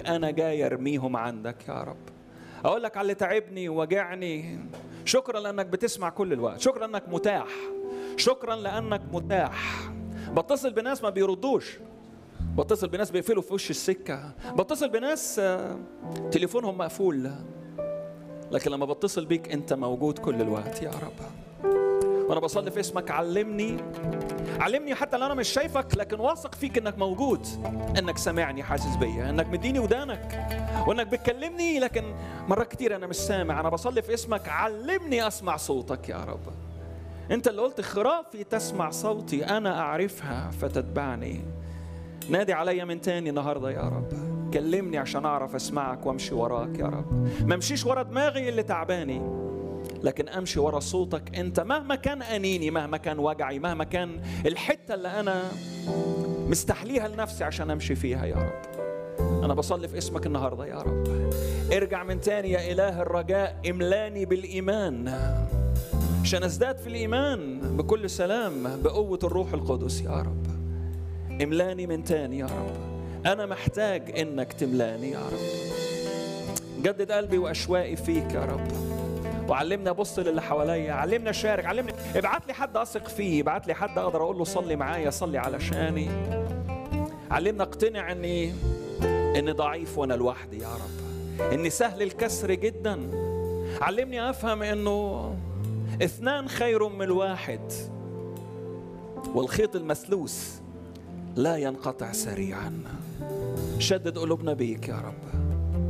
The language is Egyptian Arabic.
لك انا جاي ارميهم عندك يا رب اقول لك على اللي تعبني ووجعني شكرا لانك بتسمع كل الوقت شكرا لانك متاح شكرا لانك متاح بتصل بناس ما بيردوش بتصل بناس بيقفلوا في وش السكة بتصل بناس آه، تليفونهم مقفول لكن لما بتصل بيك انت موجود كل الوقت يا رب وانا بصلي في اسمك علمني علمني حتى لو انا مش شايفك لكن واثق فيك انك موجود انك سامعني حاسس بيا انك مديني ودانك وانك بتكلمني لكن مرات كتير انا مش سامع انا بصلي في اسمك علمني اسمع صوتك يا رب انت اللي قلت خرافي تسمع صوتي انا اعرفها فتتبعني نادي عليا من تاني النهارده يا رب كلمني عشان اعرف اسمعك وامشي وراك يا رب ما امشيش ورا دماغي اللي تعباني لكن امشي ورا صوتك انت مهما كان انيني مهما كان وجعي مهما كان الحته اللي انا مستحليها لنفسي عشان امشي فيها يا رب انا بصلي في اسمك النهارده يا رب ارجع من تاني يا اله الرجاء املاني بالايمان عشان ازداد في الايمان بكل سلام بقوه الروح القدس يا رب املاني من تاني يا رب انا محتاج انك تملاني يا رب جدد قلبي واشواقي فيك يا رب وعلمني ابص للي حواليا علمني اشارك علمني ابعت لي حد اثق فيه ابعت لي حد اقدر اقول له صلي معايا صلي علشاني علمني اقتنع اني اني ضعيف وانا لوحدي يا رب اني سهل الكسر جدا علمني افهم انه اثنان خير من الواحد والخيط المسلوس لا ينقطع سريعا شدد قلوبنا بيك يا رب